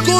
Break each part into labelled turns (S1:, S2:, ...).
S1: ماركو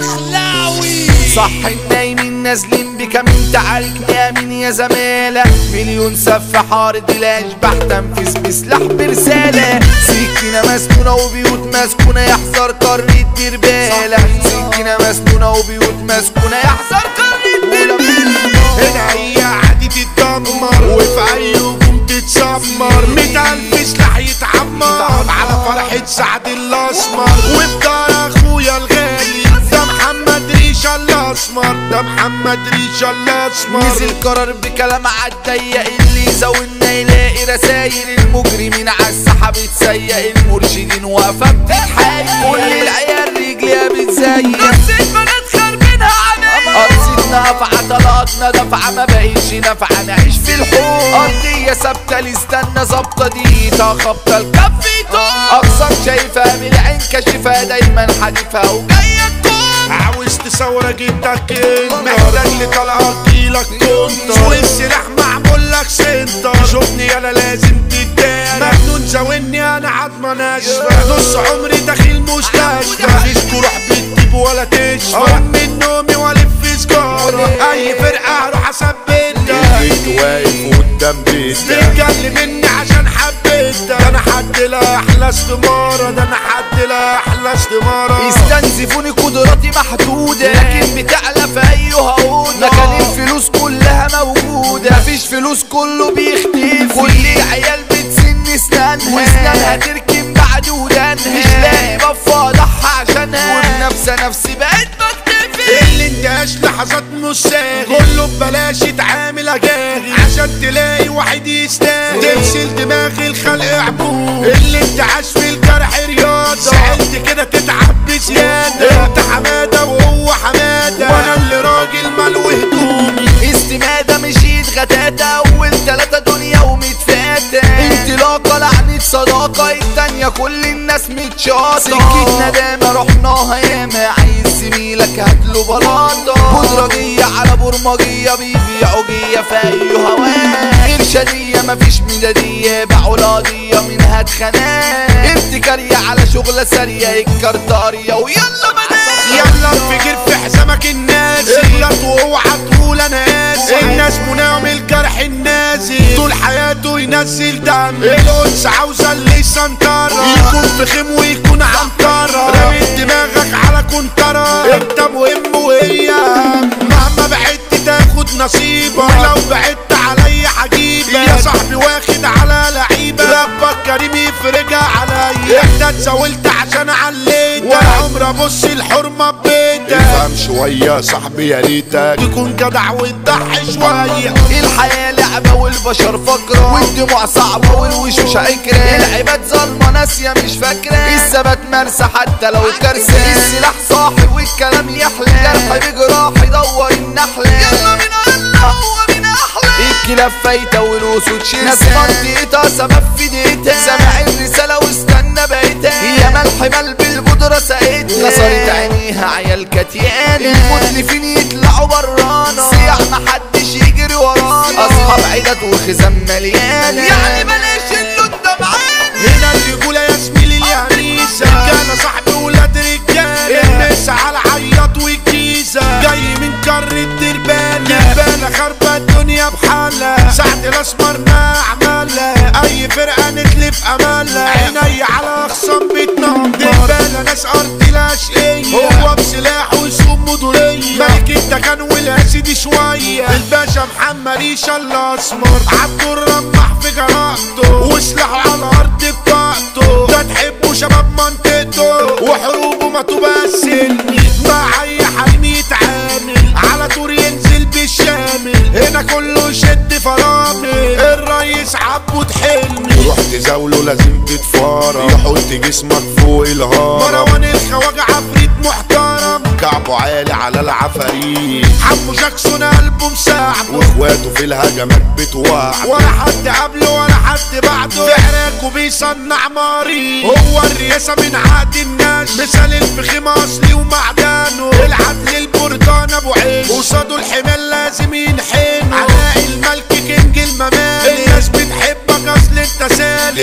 S1: الدخلاوي
S2: صح النايمين نازلين بكمين تعارك نامين يا زمالة مليون سف حارد الاشباح تنفذ بسلاح برسالة سكينة مسنونة وبيوت مسكونة يحذر قرن الدير بالة سكينة مسنونة وبيوت مسكونة يحذر قرن الدير بالة
S3: هنا هي عادي تتدمر وفي اي هجوم تتسمر مية الف سلاح يتعمر على فرحة سعد الاسمر وبدار اخويا الغالي ده محمد ريشة الاسمر ده محمد ريشة الاسمر
S2: نزل قرار بكلام عالضيق اللي يزودنا يلاقي رسايل المجرمين عالساحة بتسيق المرشدين واقفة بتتحايل كل العيال رجليها بتزيق نفس البنات خربينها عليا أرصدنا نافعة طلقتنا دفعة ما بقيتش نافعة نعيش في الحوم أرضية ثابتة اللي استنى ظابطة ديتها خبطة الكف أقسم شايفها من العين كشفها دايما حديفها وجاية تكون
S3: عاوز تصور جدك انت محتاج لطلقة تجيلك كنت سوق السلاح معمول لك سنتر شوفني انا لازم تتدارى مجنون زاولني انا عظمة ناشفة نص عمري داخل مستشفى مفيش جروح بتجيب ولا تشفى اقوم من نومي والف سجارة اي فرقة هروح اثبتها
S4: البيت واقف قدام بيتك
S3: تتكلم مني عشان حبيتك ده انا حد لا احلى استمارة ده انا حد لا احلى استمارة
S2: يستنزفوني قدراتي محدودة لكن بتعلى في أي هقود مكان الفلوس كلها موجودة مفيش فلوس كله بيختفي كل عيال بتسن اسنانها واسنانها تركب بعد ودانها مش لاقي بفة اضحى عشانها وبنفسي نفسي بقيت بكتفي
S3: اللي انتهاش لحظات مش ساغي كله ببلاش يتعامل اجاغي عشان تلاقي واحد يستاهل تغسل دماغ الخلق عبود اللي انتعاش في الجرح رياضة سألت كده تتعب بزيادة انت حمادة وهو حمادة وانا اللي راجل ملو هدومي
S2: استمادة مشيت غتاتة أول تلاتة دنيا ومتفاتة انطلاقة لعنة صداقة التانية كل الناس متشاطة سكة ندامة رحناها ياما عايز زميلك هاتله بلاطة بودرجية على برمجية بيبيعوا جية في أي هواه إرشادية مفيش ميلادية باعوا القضية منها اتخانات ابتكارية على شغلة سارية الكارتارية ويلا بنات
S3: يلا انفجر في حزامك النازي اغلط واوعى تقول انا اسف الناس مناهم الجرح النازي طول حياته ينزل دم الانس عاوزه اللي يسنطرة يكون في خيم ويكون عنترة رامي دماغك على كنترة انت مهم وهي مهما بعدت تاخد نصيبك ولو بعدت عليا هجيبك يا صاحبي واخد على لعيبة ربك كريم يفرجها عليا انت اتسولت عشان عليتك ولا عمر ابص الحرمة ببيتك
S4: افهم شوية صاحبي يا ريتك
S3: تكون جدع وتضحي شوية
S2: الحياة لعبة والبشر فقرة والدموع صعبة والوشوش عكرة العباد ظلمة ناسية مش فاكرة الثبات مرسى حتى لو كارثة السلاح صاحي والكلام يحلى جرح بجراح يدور النحلة يلا بينا الله هو بينا أحلى الكلاب فايتة والأسود شرسة ناس منطقتها سبب في ديتها سامع الرسالة واستنى بقيتها هي ملح مال بالبودرة ساقتها كسرت عينيها عيال كتيانة المتلفين يطلعوا برانا صياح محدش يجري ورانا أصحاب عدد وخزام مليانة يعني بلاش اللي قدام عيني
S3: هنا الرجولة يا زميلي اليميسة رجالة صاحبي ولاد رجالة الناس على عياط والجيزة جاي من كر الدربانة دربانة خربة الدنيا بحالها سعد الأسمر نعملها أي فرقة نتلف أملها عيني على أخصام بتنمر دربانة ناس أرض الأشقية هو بسلاحه ويسوق مدورية ملك الدكان والأسد شوية الباشا محمد ريشة الأسمر عبد الرمح في جرأته وسلاحه على الأرض بطاقته ده تحبه شباب منطقته وحروبه ما تبسلني مع أي حريم يتعامل على طول ينزل بالشامل هنا كله شد فرامل الريس عبود حلمي
S4: رحت زاوله لازم تتفارم يحط جسمك فوق الهرم
S3: مروان الخواجة عفريت محترم
S4: كعبه عالي على العفاريت
S3: حمو جاكسون قلبه مساعده
S4: واخواته في الهجمات بتوعد
S3: ولا حد قبله ولا حد بعده في عراكه بيصنع مريض هو الرئاسة من عهد الناس مثال الفخيم اصلي ومعدنه العدل البردان ابو عيش قصاده الحمال لازم ينحنوا علاء الملك كينج الممالك الناس بتحبك اصل انت سالك
S4: دبانة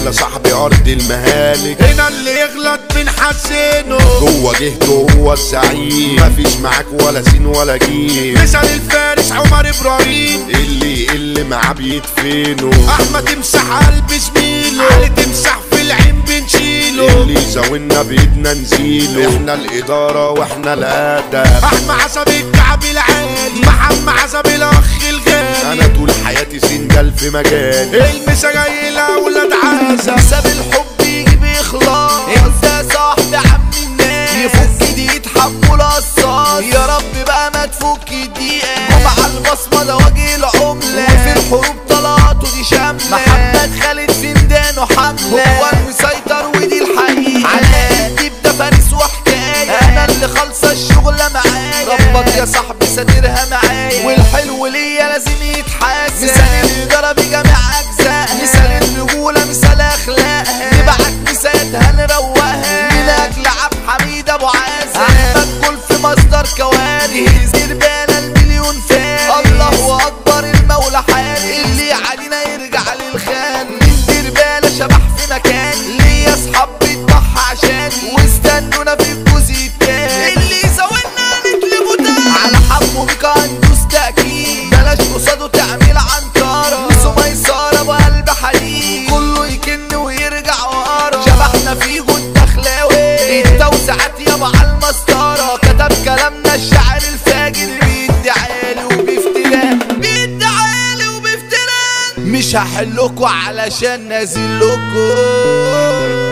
S4: رجالة صاحبي ارض المهالك
S3: هنا اللي يغلط بنحسنه
S4: جوه جهته هو الزعيم مفيش معاك ولا سين ولا جيم
S3: مثل الفارس عمر ابراهيم
S4: اللي اللي معاه بيدفنه
S3: احمد تمسح قلب زميله علي تمسح في العين بنشيله
S4: اللي يزاولنا بايدنا نزيله احنا الادارة واحنا الادب
S3: احمد عصب الكعب العالي محمد عصب الاخ الغالي
S4: انا طول حياتي سنجل في مجالي
S3: المسا جاي لاولاد عازة
S2: ساب الحب يجي بإخلاص انت يا صاحبي عم الناس يفك دي يتحمل قصاص يا رب بقى ما تفك دقيقة جمعة البصمة ده وجه العملة وفي الحروب طلعته دي شاملة محمد خالد في ميدانه حملة هو المسيطر ودي الحقيقة على دي ده فارس وحكاية انا اللي خالصة الشغلة معايا ربك يا صاحبي ساترها معايا والحلو ليا لازم يتحاسب مثال الإدارة بجميع أجزائها مثال الرجولة مثال أخلاقها نبعت مساتها نروقها من أجل عبد حميد أبو عازم أحمد كل في مصدر كوارث زربالة المليون فارس الله أكبر المولى حارس اللي علينا يرجع للخان من زربالة شبح في مكان ليا أصحاب بيضحى عشان واستنونا في الجزء التاني اللي يساوينا نتلفوا تاني على حبه بيك هندوس تأكيد بلاش قصاده تعمل عنترة نسو ميسارة بقلب حديد كله يكن ويرجع ورا شبحنا في جود دخلاوي التوسعات يابا على المسطرة كتب كلامنا الشاعر الفاجر بيدعالي وبيفتران بيدعالي وبيفتران مش هحلكوا علشان نازل لكم